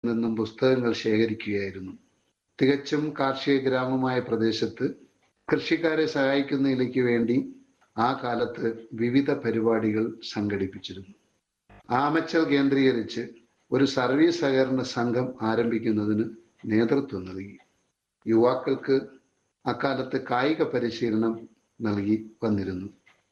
നിന്നും പുസ്തകങ്ങൾ ശേഖരിക്കുകയായിരുന്നു തികച്ചും കാർഷിക ഗ്രാമമായ പ്രദേശത്ത് കൃഷിക്കാരെ സഹായിക്കുന്നതിലേക്ക് വേണ്ടി ആ കാലത്ത് വിവിധ പരിപാടികൾ സംഘടിപ്പിച്ചിരുന്നു ആമച്ചൽ കേന്ദ്രീകരിച്ച് ഒരു സർവീസ് സഹകരണ സംഘം ആരംഭിക്കുന്നതിന് നേതൃത്വം നൽകി യുവാക്കൾക്ക് അക്കാലത്ത് കായിക പരിശീലനം നൽകി വന്നിരുന്നു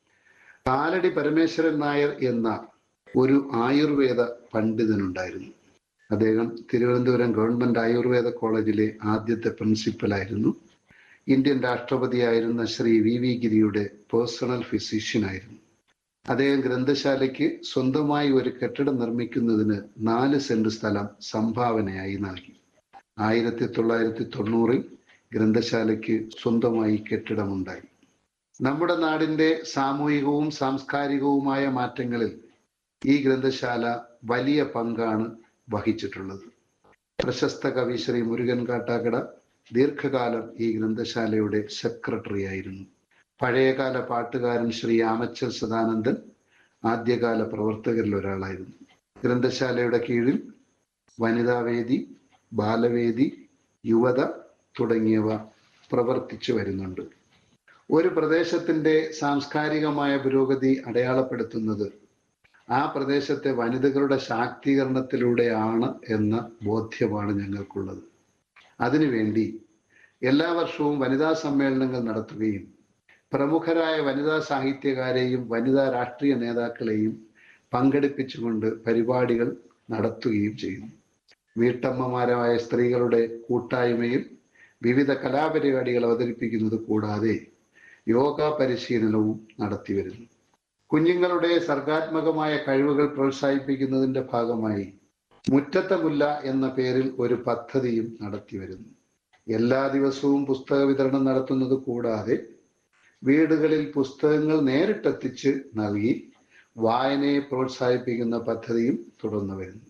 കാലടി പരമേശ്വരൻ നായർ എന്ന ഒരു ആയുർവേദ പണ്ഡിതനുണ്ടായിരുന്നു അദ്ദേഹം തിരുവനന്തപുരം ഗവൺമെന്റ് ആയുർവേദ കോളേജിലെ ആദ്യത്തെ പ്രിൻസിപ്പലായിരുന്നു ഇന്ത്യൻ രാഷ്ട്രപതിയായിരുന്ന ശ്രീ വി വി ഗിരിയുടെ പേഴ്സണൽ ഫിസിഷ്യനായിരുന്നു അദ്ദേഹം ഗ്രന്ഥശാലയ്ക്ക് സ്വന്തമായി ഒരു കെട്ടിടം നിർമ്മിക്കുന്നതിന് നാല് സെന്റ് സ്ഥലം സംഭാവനയായി നൽകി ആയിരത്തി തൊള്ളായിരത്തി തൊണ്ണൂറിൽ ഗ്രന്ഥശാലയ്ക്ക് സ്വന്തമായി കെട്ടിടമുണ്ടായി നമ്മുടെ നാടിന്റെ സാമൂഹികവും സാംസ്കാരികവുമായ മാറ്റങ്ങളിൽ ഈ ഗ്രന്ഥശാല വലിയ പങ്കാണ് വഹിച്ചിട്ടുള്ളത് പ്രശസ്ത കവി ശ്രീ മുരുകൻ കാട്ടാക്കട ദീർഘകാലം ഈ ഗ്രന്ഥശാലയുടെ സെക്രട്ടറി ആയിരുന്നു പഴയകാല പാട്ടുകാരൻ ശ്രീ ആമച്ചൽ സദാനന്ദൻ ആദ്യകാല പ്രവർത്തകരിൽ ഒരാളായിരുന്നു ഗ്രന്ഥശാലയുടെ കീഴിൽ വനിതാവേദി ബാലവേദി യുവത തുടങ്ങിയവ പ്രവർത്തിച്ചു വരുന്നുണ്ട് ഒരു പ്രദേശത്തിന്റെ സാംസ്കാരികമായ പുരോഗതി അടയാളപ്പെടുത്തുന്നത് ആ പ്രദേശത്തെ വനിതകളുടെ ശാക്തീകരണത്തിലൂടെയാണ് എന്ന ബോധ്യമാണ് ഞങ്ങൾക്കുള്ളത് അതിനുവേണ്ടി എല്ലാ വർഷവും വനിതാ സമ്മേളനങ്ങൾ നടത്തുകയും പ്രമുഖരായ വനിതാ സാഹിത്യകാരെയും വനിതാ രാഷ്ട്രീയ നേതാക്കളെയും പങ്കെടുപ്പിച്ചുകൊണ്ട് പരിപാടികൾ നടത്തുകയും ചെയ്യുന്നു വീട്ടമ്മമാരായ സ്ത്രീകളുടെ കൂട്ടായ്മയിൽ വിവിധ കലാപരിപാടികൾ അവതരിപ്പിക്കുന്നത് കൂടാതെ യോഗ പരിശീലനവും നടത്തിവരുന്നു കുഞ്ഞുങ്ങളുടെ സർഗാത്മകമായ കഴിവുകൾ പ്രോത്സാഹിപ്പിക്കുന്നതിന്റെ ഭാഗമായി മുറ്റത്തെ മുല്ല എന്ന പേരിൽ ഒരു പദ്ധതിയും നടത്തിവരുന്നു എല്ലാ ദിവസവും പുസ്തക വിതരണം നടത്തുന്നത് കൂടാതെ വീടുകളിൽ പുസ്തകങ്ങൾ നേരിട്ടെത്തിച്ച് നൽകി വായനയെ പ്രോത്സാഹിപ്പിക്കുന്ന പദ്ധതിയും തുടർന്നു വരുന്നു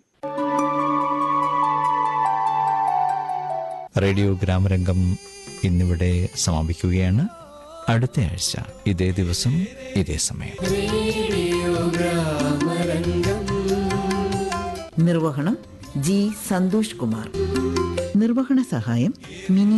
റേഡിയോ ഗ്രാമരംഗം ഇന്നിവിടെ സമാപിക്കുകയാണ് അടുത്ത ആഴ്ച ഇതേ ദിവസം ഇതേ സമയം നിർവഹണം ജി സന്തോഷ് കുമാർ നിർവഹണ സഹായം മിനി